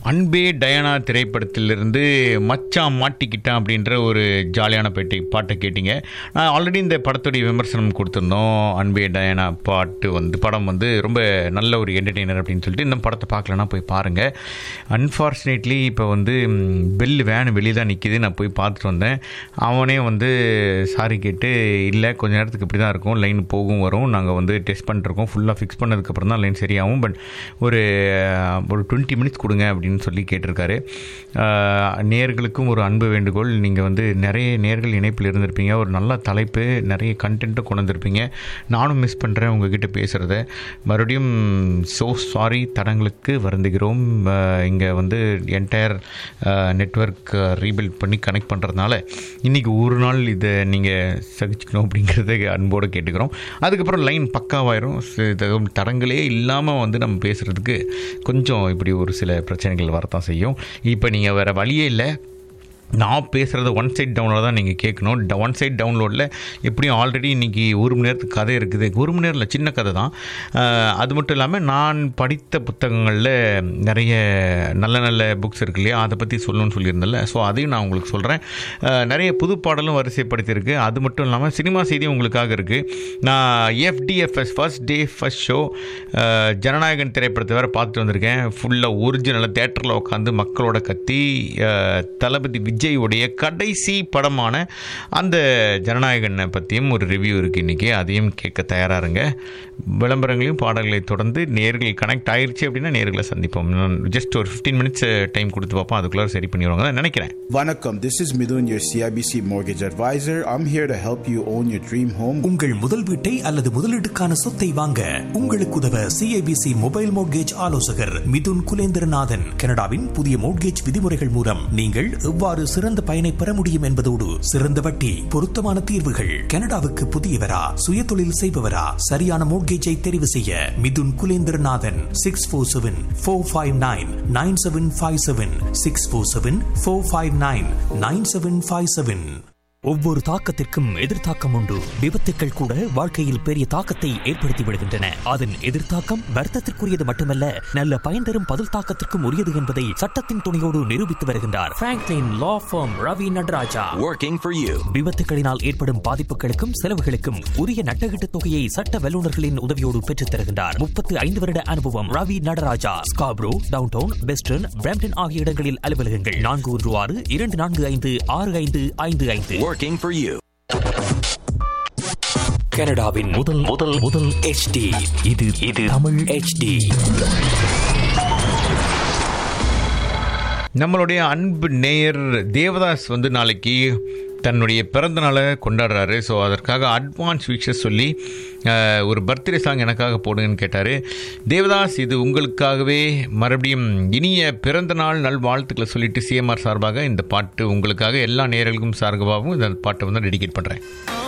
அன்பே டயானா திரைப்படத்திலிருந்து மச்சான் மாட்டிக்கிட்டான் அப்படின்ற ஒரு ஜாலியான பேட்டை பாட்டை கேட்டிங்க நான் ஆல்ரெடி இந்த படத்துடைய விமர்சனம் கொடுத்துருந்தோம் அன்பே டயானா பாட்டு வந்து படம் வந்து ரொம்ப நல்ல ஒரு என்டர்டெய்னர் அப்படின்னு சொல்லிட்டு இந்த படத்தை பார்க்கலன்னா போய் பாருங்கள் அன்ஃபார்ச்சுனேட்லி இப்போ வந்து பெல் வேன் வெளியே தான் நிற்கிது நான் போய் பார்த்துட்டு வந்தேன் அவனே வந்து சாரி கேட்டு இல்லை கொஞ்ச நேரத்துக்கு இப்படி தான் இருக்கும் லைன் போகும் வரும் நாங்கள் வந்து டெஸ்ட் பண்ணிருக்கோம் ஃபுல்லாக ஃபிக்ஸ் பண்ணதுக்கப்புறம் தான் லைன் சரியாகும் பட் ஒரு ஒரு டுவெண்ட்டி மினிட்ஸ் கொடுங்க அப்படின்னு சொல்லி கேட்டிருக்காரு ஆஹ், நேயர்களுக்கும் ஒரு அன்பு வேண்டுகோள் நீங்கள் வந்து நிறைய நேர்கள் இணைப்பில் இருந்திருப்பீங்க ஒரு நல்ல தலைப்பு நிறைய கண்டென்ட்டை கொண்டு வந்திருப்பீங்க நானும் மிஸ் பண்ணுறேன் உங்ககிட்ட பேசுகிறத மறுபடியும் ஸோ சாரி தடங்களுக்கு வருந்துகிறோம் இங்கே வந்து என்டையர் நெட்வொர்க் ரீபில்ட் பண்ணி கனெக்ட் பண்ணுறதுனால இன்றைக்கி ஒரு நாள் இதை நீங்கள் சகிச்சுக்கணும் அப்படிங்கிறத அன்போடு கேட்டுக்கிறோம் அதுக்கப்புறம் லைன் பக்காவாயிரும் ச- இது தடங்களே இல்லாமல் வந்து நம்ம பேசுகிறதுக்கு கொஞ்சம் இப்படி ஒரு சில பிரச்சனைகள் வரத்தான் செய்யும் இப்போ நீங்கள் வேறு வழியே இல்லை நான் பேசுகிறது ஒன் சைட் டவுன்லோட் தான் நீங்கள் கேட்கணும் ட ஒன் சைட் டவுன்லோடில் எப்படியும் ஆல்ரெடி இன்றைக்கி ஒரு மணி நேரத்துக்கு கதை இருக்குது ஒரு மணி நேரம் இல்லை சின்ன கதை தான் அஹ், அது மட்டும் இல்லாமல் நான் படித்த புத்தகங்களில் நிறைய நல்ல நல்ல புக்ஸ் இருக்கு இல்லையா அதை பற்றி சொல்லணும்னு சொல்லியிருந்தேன்ல ஸோ அதையும் நான் உங்களுக்கு சொல்கிறேன் நிறைய புது பாடலும் வரிசைப்படுத்தியிருக்கு அது மட்டும் இல்லாமல் சினிமா செய்தி உங்களுக்காக இருக்குது நான் FDFS first day first show Jananayagan திரைப்படத்தை வேறு பார்த்துட்டு வந்திருக்கேன் ஃபுல்லாக ஒரிஜினலாக தேட்டரில் உட்காந்து மக்களோட கத்தி அஹ், தளபதி விஜயுடைய கடைசி படமான அந்த ஜனநாயகனை பற்றியும் ஒரு ரிவ்யூ இருக்குது இன்றைக்கி அதையும் கேட்க தயாராக இருங்க விளம்பரங்களையும் பாடல்களை தொடர்ந்து நேர்கள் கனெக்ட் ஆயிருச்சு அப்படின்னா நேர்களை சந்திப்போம் ஜஸ்ட் ஒரு ஃபிஃப்டீன் மினிட்ஸ் டைம் கொடுத்து பார்ப்போம் அதுக்குள்ளே சரி பண்ணிடுவாங்க தான் நினைக்கிறேன் Vanakkam, this is Midun, your CIBC mortgage advisor. I'm here to help you own your dream home. உங்கள் முதல் வீட்டை அல்லது முதலீட்டுக்கான சொத்தை வாங்க உங்களுக்கு உதவ சிஐபிசி மொபைல் மோட்கேஜ் ஆலோசகர் மிதுன் குலேந்திரநாதன் கனடாவின் புதிய மோட்கேஜ் விதிமுறைகள் மூலம் நீங்கள் எவ்வாறு சிறந்த பயனை பெற முடியும் என்பதோடு சிறந்த வட்டி பொருத்தமான தீர்வுகள் கனடாவுக்கு புதியவரா சுயதொழில் செய்பவரா சரியான மோட்கேஜை தெரிவு செய்ய Mithun Kulendranathan six four seven four five nine nine seven five seven six four seven four five nine nine seven five seven ஒவ்வொரு தாக்கத்திற்கும் எதிர்த்தாக்கம் உண்டு விபத்துக்கள் கூட வாழ்க்கையில் பெரிய தாக்கத்தை ஏற்படுத்தி விடுகின்றன அதன் எதிர்த்தாக்கம் வர்த்தத்திற்குரியது மட்டுமல்ல நல்ல பயன் தரும் பதில் தாக்கத்திற்கும் உரியது என்பதை சட்டத்தின் துணையோடு நிரூபித்து வருகின்றார் Franklin law firm Ravi Nadaraja working for you. விபத்துகளினால் ஏற்படும் பாதிப்புகளுக்கும் செலவுகளுக்கும் உரிய நட்டகீட்டு தொகையை சட்ட வல்லுநர்களின் உதவியோடு பெற்றுத் தருகின்றார் முப்பத்து ஐந்து வருட அனுபவம் Ravi Nadaraja Scarborough downtown western Brampton ஆகிய இடங்களில் அலுவலகங்கள் நான்கு ஒன்று ஆறு இரண்டு நான்கு ஐந்து ஆறு ஐந்து ஐந்து ஐந்து Working for you. கனடாவின் முதல் முதல் முதல் HD இது இது தமிழ் HD நம்மளுடைய அன்பு நேயர் தேவதாஸ் வந்து நாளைக்கு தன்னுடைய பிறந்த நாளை கொண்டாடுறாரு ஸோ அதற்காக அட்வான்ஸ் விஷஸ் சொல்லி அஹ், ஒரு பர்த்டே சாங் எனக்காக போடுங்கன்னு கேட்டார் தேவதாஸ் இது உங்களுக்காகவே மறுபடியும் இனிய பிறந்த நாள் நல் வாழ்த்துக்களை சொல்லிட்டு சிஎம்ஆர் சார்பாக இந்த பாட்டு உங்களுக்காக எல்லா நேயர்களுக்கும் சார்பாகவும் இந்த பாட்டை வந்து டெடிகேட் பண்ணுறேன்